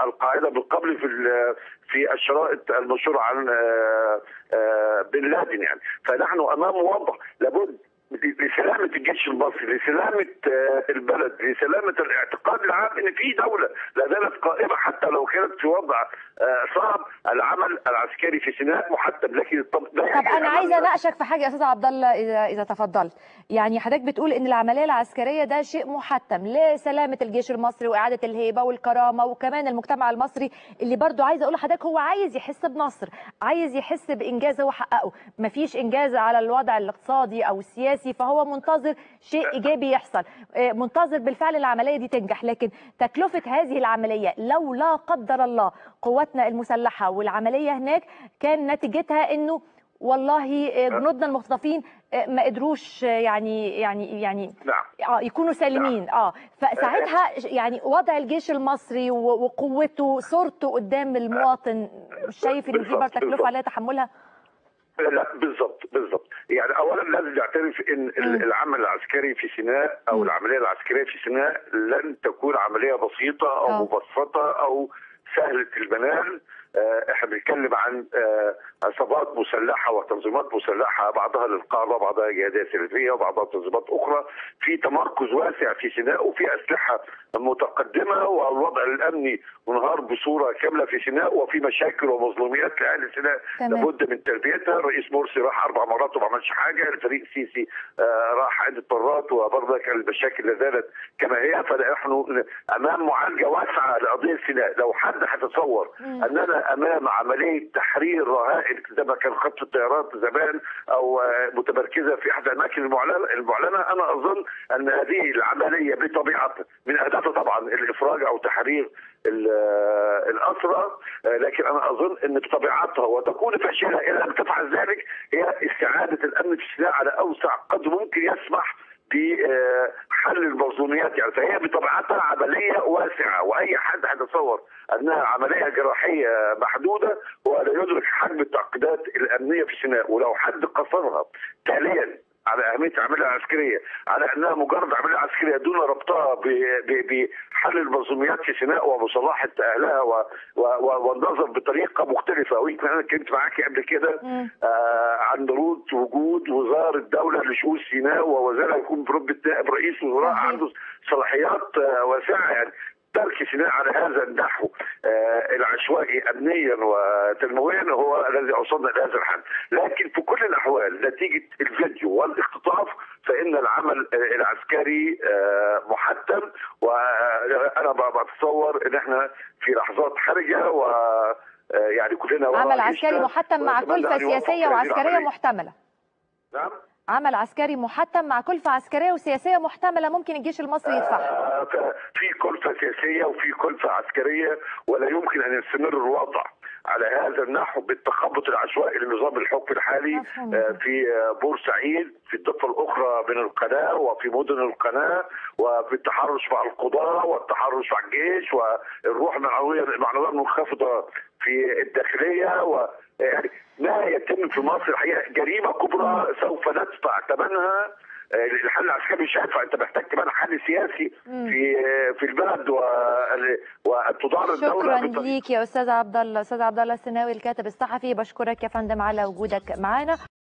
القاعده بالقبل في في الشرائط المنشوره عن بن لادن يعني فنحن امام وضع لابد لسلامه الجيش المصري، لسلامه البلد، لسلامه الاعتقاد العام ان في دوله لا زالت قائمه حتى لو كانت في وضع صعب، العمل العسكري في سيناء محتم لكن طب انا عايزه اناقشك في حاجه يا استاذ عبد الله اذا اذا تفضلت، يعني حضرتك بتقول ان العمليه العسكريه ده شيء محتم لسلامه الجيش المصري واعاده الهيبه والكرامه وكمان المجتمع المصري اللي برضه عايزه اقول لحضرتك هو عايز يحس بنصر، عايز يحس بانجاز هو حققه، مفيش انجاز على الوضع الاقتصادي او السياسي سياسي فهو منتظر شيء ايجابي يحصل منتظر بالفعل العمليه دي تنجح لكن تكلفه هذه العمليه لو لا قدر الله قواتنا المسلحه والعمليه هناك كان نتيجتها انه والله جنودنا المختطفين ما قدروش يعني يعني يعني نعم. اه يكونوا سالمين اه فساعتها يعني وضع الجيش المصري وقوته صورته قدام المواطن مش شايف ان دي تكلفه عليها تحملها؟ لا بالضبط بالضبط يعني اولا لازم نعترف ان م. العمل العسكري في سيناء او م. العمليه العسكريه في سيناء لن تكون عمليه بسيطه او أوه. مبسطه او سهله المنال احنا بنتكلم عن عصابات مسلحه وتنظيمات مسلحه بعضها للقاعده بعضها جهاديه سلفيه وبعضها تنظيمات اخرى في تمركز واسع في سيناء وفي اسلحه متقدمه والوضع الامني منهار بصوره كامله في سيناء وفي مشاكل ومظلوميات لاهل سيناء لابد من تلبيتها الرئيس مرسي راح اربع مرات وما عملش حاجه الفريق السيسي راح عده مرات وبرضك المشاكل لا زالت كما هي فنحن امام معالجه واسعه لقضيه سيناء لو حد هيتصور اننا امام عمليه تحرير رهائن زي ما كان خط الطيارات زمان او متمركزه في احدى الاماكن المعلنه المعلنه انا اظن ان هذه العمليه بطبيعتها من اهدافها طبعا الافراج او تحرير الاسرى لكن انا اظن ان بطبيعتها وتكون فاشله ان لم تفعل ذلك هي استعاده الامن في سيناء على اوسع قدر ممكن يسمح بحل المظلوميات يعني فهي بطبيعتها عمليه واسعه واي حد هيتصور انها عمليه جراحيه محدوده هو لا يدرك حجم التعقيدات الامنيه في سيناء ولو حد قصرها تاليا على اهميه العمليه العسكريه على انها مجرد عمليه عسكريه دون ربطها بحل المظلوميات في سيناء ومصالحه اهلها والنظر بطريقه مختلفه ويمكن انا اتكلمت معاكي قبل كده آه عن ضروره وجود وزاره دوله لشؤون سيناء ووزاره يكون برتبه نائب رئيس وزراء عنده صلاحيات آه واسعه يعني ترك سيناء على هذا النحو آه العشوائي امنيا وتنمويا هو الذي اوصلنا الى هذا الحل، لكن في كل الاحوال نتيجه الفيديو والاختطاف فان العمل العسكري آه محتم وانا بتصور ان احنا في لحظات حرجه و يعني كلنا عمل عسكري محتم مع كلفه سياسيه وعسكريه محتمله. نعم عمل عسكري محتم مع كلفة عسكرية وسياسية محتملة ممكن الجيش المصري يدفعها آه في كلفة سياسية وفي كلفة عسكرية ولا يمكن أن يستمر الوضع على هذا النحو بالتخبط العشوائي لنظام الحكم الحالي آه في بورسعيد في الضفة الأخرى من القناة وفي مدن القناة وفي التحرش مع القضاة والتحرش مع الجيش والروح المعنوية المعنوية المنخفضة في الداخلية و يعني ما يتم في مصر الحقيقه جريمه كبرى سوف ندفع ثمنها الحل العسكري مش هينفع انت محتاج كمان حل سياسي في في البلد وان تدار الدوله شكرا ليك يا استاذ عبد الله استاذ عبد الله السناوي الكاتب الصحفي بشكرك يا فندم على وجودك معنا